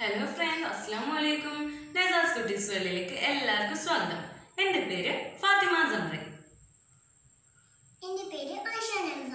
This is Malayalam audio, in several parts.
ഹലോ ഫ്രണ്ട്സ് അസ്സാം വലൈക്കും നസാസ് കുട്ടീസ് വേൾഡിലേക്ക് എല്ലാവർക്കും സ്വാഗതം എൻ്റെ പേര് ഫാത്തിമ ജംറെ എന്റെ പേര് ആയിഷ നൻസ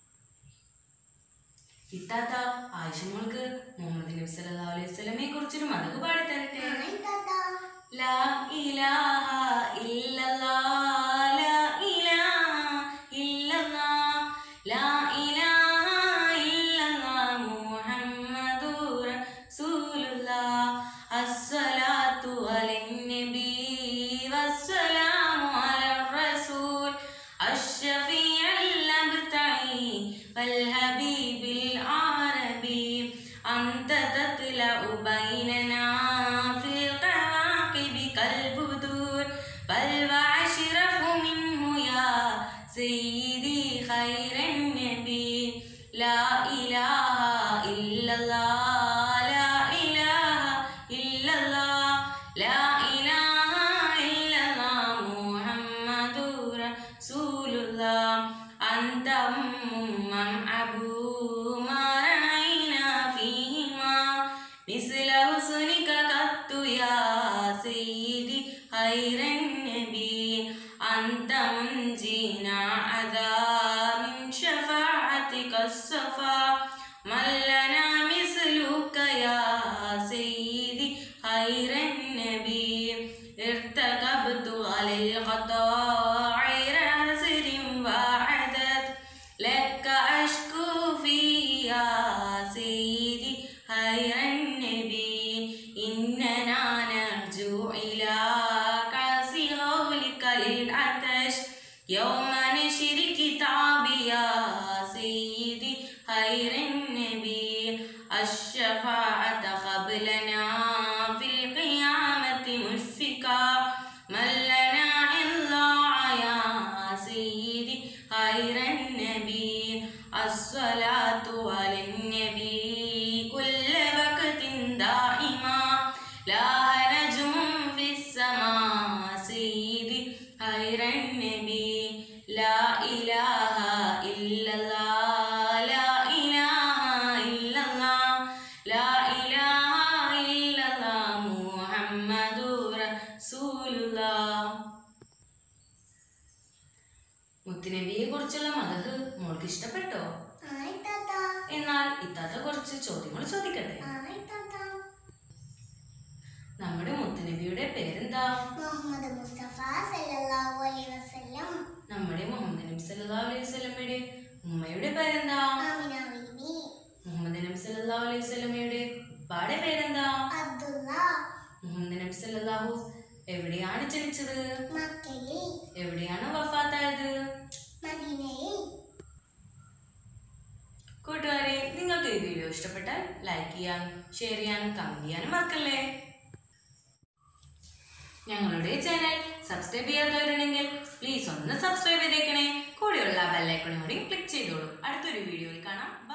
ഇത്താത്ത ആയിഷ മോൾക്ക് മുഹമ്മദ് നബി സല്ലല്ലാഹു അലൈഹി വസല്ലമയെ കുറിച്ചൊരു മതക് പാടി തരട്ടെ ഹായ് താത്ത ലാ ഇലാഹ ഇല്ലല്ലാഹ് ലാ ഇലാഹ ഇല്ലല്ലാഹ് ലാ ഇലാഹ ഇല്ലല്ലാഹ് മുഹമ്മദുർ റസൂലുള്ളാഹ് അസ്സലാത്തു അലൻ നബി വസ്സലാമു അലർ റസൂൽ الشفيع الأبتعي والحبيب العربي أنت تطلع بيننا في الكواكب كالبدور بل وأشرف منه يا سيدي خير النبي لا إله إلا الله لا إله إلا الله لا إله إلا الله محمد رسول الله أنت أم أبو ما رأينا فيهما مثل حسنك قط يا سيدي خير النبي أنت منجينا عذاب من شفاعتك الصفا من لنا مثلك يا سيدي خير النبي ارتكبت على الخطا غير عسر وعدد لك أشكو فيه يا سيدي خير النبي إننا نرجو إلىك عسي قولك للعطش يوم نشر كتابي يا سيدي خير النبي الشفاعة قبلنا في القيامة مشفقا من لنا إلا يا سيدي خير النبي الصلاة على النبي كل وقت دائما لا نجم في السماء سيدي خير النبي لا إله إلا الله لا إله إلا الله لا إله إلا الله محمد رسول الله മുത്തുനബിയെ കുറിച്ചുള്ള മതഹ് മോൾക്ക് ഇഷ്ടപ്പെട്ടോ ഹായ് താത്ത എന്നാൽ ഇത്താത്ത കുറച്ച് ചോദ്യങ്ങൾ ചോദിക്കട്ടെ ഹായ് താത്ത നമ്മുടെ മുത്തുനബിയുടെ പേരെന്താ മുഹമ്മദ് മുസ്തഫ സല്ലല്ലാഹു അലൈഹി വസല്ലം നമ്മുടെ മുഹമ്മദ് നബി സല്ലല്ലാഹു അലൈഹി വസല്ലമയുടെ ഉമ്മയുടെ പേരെന്താ ആമിന ബീബി മുഹമ്മദ് നബി സല്ലല്ലാഹു അലൈഹി വസല്ലമയുടെ ഉപ്പാടെ പേരെന്താ അബ്ദുള്ള മുഹമ്മദ് നബി സല്ലല്ലാഹു എവിടെയാണ് ജനിച്ചത് മക്കയിൽ എവിടെയാണ് വഫാത്തായത് മദീനയിൽ കൂട്ടുകാരെ നിങ്ങൾക്ക് ഈ വീഡിയോ ഇഷ്ടപ്പെട്ടാൽ ലൈക്ക് ചെയ്യാനും ഷെയർ ചെയ്യാനും കമന്റ് ചെയ്യാനും മറക്കല്ലേ ഞങ്ങളുടെ ചാനൽ സബ്സ്ക്രൈബ് ചെയ്യാത്തവരുണ്ടെങ്കിൽ പ്ലീസ് ഒന്ന് സബ്സ്ക്രൈബ് ചെയ്തേക്കണേ കൂടെയുള്ള ബെല്ലൈക്കണും കൂടി ക്ലിക്ക് ചെയ്തോളൂ അടുത്തൊരു വീഡിയോയിൽ കാണാം